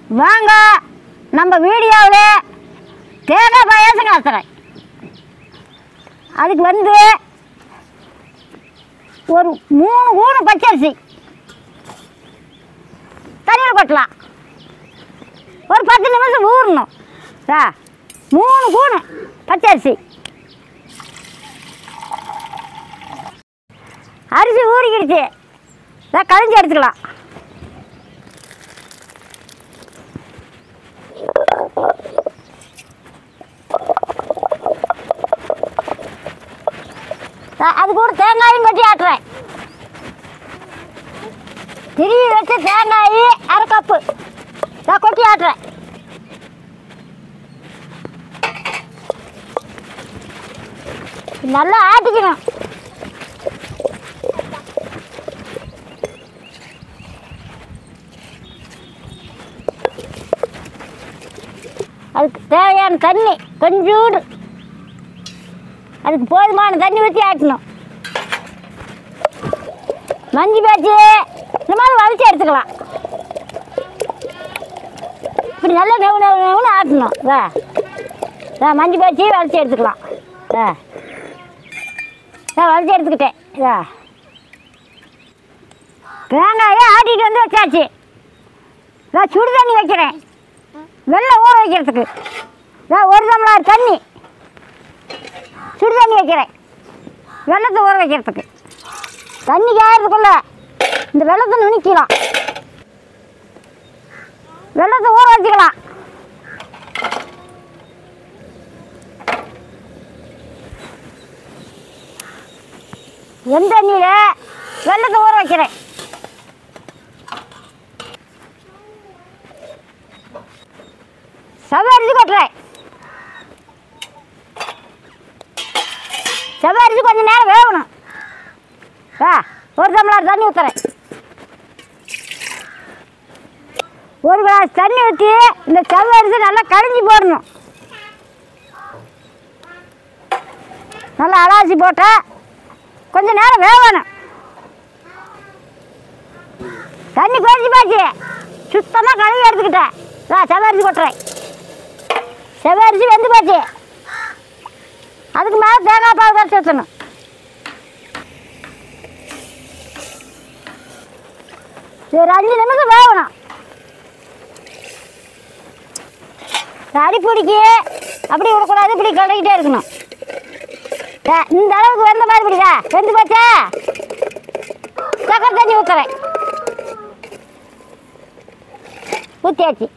வாங்க நம்ம வீடியோவில் தேங்காய் பாயாசம் காத்துறேன் அதுக்கு வந்து ஒரு மூணு கூணு பச்சரிசி தண்ணியில் கொட்டலாம் ஒரு பத்து நிமிஷம் ஊறணும் ஆ மூணு கூணு பச்சரிசி அரிசி ஊறிக்கிடுச்சு இதான் கழிஞ்சு எடுத்துக்கலாம் நான் அது கூட தேங்காயும் கொட்டி ஆட்டுறேன் திருவி வச்ச தேங்காய் அரை கப்பு நான் கொட்டி ஆட்டுறேன் நல்லா ஆட்டிக்கணும் அதுக்கு தேவையான தண்ணி கொஞ்சோண்டு அதுக்கு போதுமான தண்ணி ஊற்றி ஆட்டணும் மஞ்சள் பேச்சு இந்த மாதிரி வலிச்சு எடுத்துக்கலாம் இப்படி நல்லா நெவு நெவு நெவுன்னு ஆட்டணும் வா வா மஞ்சள் பேச்சு வலிச்சு எடுத்துக்கலாம் வா நான் வலிச்சு எடுத்துக்கிட்டேன் வா தேங்காயை ஆட்டிட்டு வந்து வச்சாச்சு நான் சுடு தண்ணி வைக்கிறேன் வெள்ளை ஊற வைக்கிறதுக்கு நான் ஒரு டம்ளர் தண்ணி சுடு தண்ணி வைக்கிறேன் வெள்ளத்தை ஊற வைக்கிறதுக்கு தண்ணி காயறதுக்குள்ள இந்த வெள்ளத்தை நுணுக்கலாம் வெள்ளத்தை ஊற வச்சுக்கலாம் எந்த தண்ணியில் வெள்ளத்தை ஊற வைக்கிறேன் சவ அரிசி கொட்டுறேன் சவ அரிசி கொஞ்சம் நேரம் வேகணும் ஆ ஒரு டம்ளர் தண்ணி ஊற்றுறேன் ஒரு கிளாஸ் தண்ணி ஊற்றி இந்த சவ அரிசி நல்லா கழிஞ்சி போடணும் நல்லா அலாசி போட்டால் கொஞ்சம் நேரம் வேகணும் தண்ணி குறைஞ்சி போச்சு சுத்தமாக கழுவி எடுத்துக்கிட்டேன் நான் செவ்வரிசி கொட்டுறேன் செவ்வரிசி வெந்து போச்சு அதுக்கு மேலே தேங்காய் பால் கரைச்சி ஊற்றணும் இது ஒரு அஞ்சு நிமிஷம் வேகணும் இந்த அடிப்பிடிக்கு அப்படி விடக்கூடாது இப்படி கலக்கிட்டே இருக்கணும் ஏ, இந்த அளவுக்கு வெந்த மாதிரி பிடிக்கா வெந்து போச்சா சக்கரை தண்ணி ஊற்றுறேன் ஊற்றியாச்சு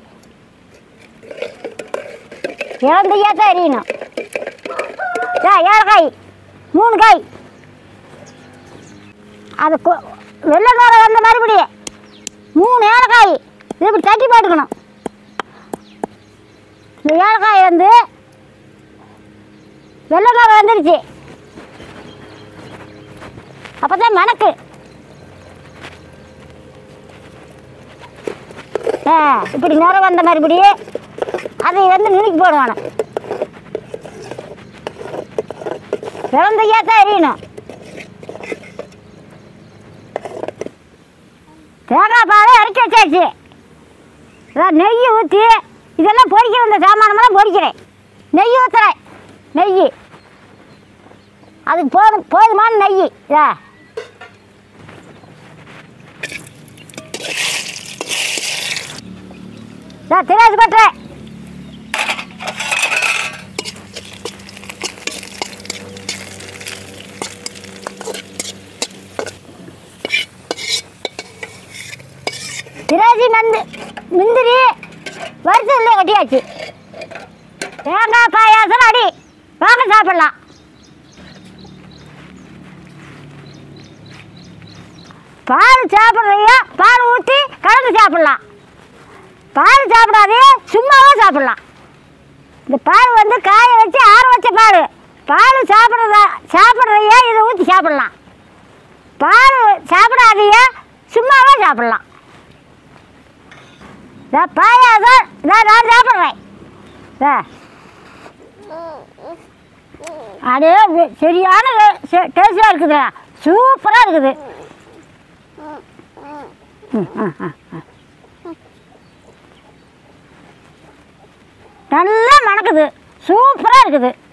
இளந்தையா தான் எரியணும் ஏ ஏலக்காய் மூணு காய் அது கொ- வெள்ளை நோரை வந்த மறுபடி மூணு ஏலக்காய் இது இப்படி தட்டி போட்டுக்கணும் இந்த ஏலக்காய் வந்து வெள்ளை நோரை வந்துருச்சு அப்போ தான் மணக்கு ஆ இப்படி நுர வந்த மறுபடி அதை வந்து நுணுக்கி போடுவானு விளந்தையா தான் எரியணும் தேங்காய் பாலை இறக்கி வச்சாச்சு அதான் நெய் ஊற்றி இதெல்லாம் பொரிக்கிற இந்த சாமானமெல்லாம் பொரிக்கிறேன் நெய் ஊற்றுறேன் நெய் அதுக்கு போதும் போதுமான நெய் இதா நான் திராசு பட்டுறேன் திராட்சை மந்து முந்திரி வரிசையில் கொட்டியாச்சு தேங்காய் பாயாசம் அடி வாங்க சாப்பிடலாம் பால் சாப்பிட்றீங்க பால் ஊற்றி கலந்து சாப்பிடலாம் பால் சாப்பிடாதே சும்மாவும் சாப்பிடலாம் இந்த பால் வந்து காய வச்சு ஆற வச்ச பால் பால் சாப்பிட்றதா சாப்பிட்றதைய இதை ஊற்றி சாப்பிடலாம் பால் சாப்பிடாதைய சும்மாவே சாப்பிடலாம் இந்த பாயாசம் இதான் நான் சாப்பிட்றேன் இதா. அது வி- சரியான டேஸ்டாக இருக்குது சூப்பராக இருக்குது ம், ம், ம், ம். நல்லா மணக்குது சூப்பராக இருக்குது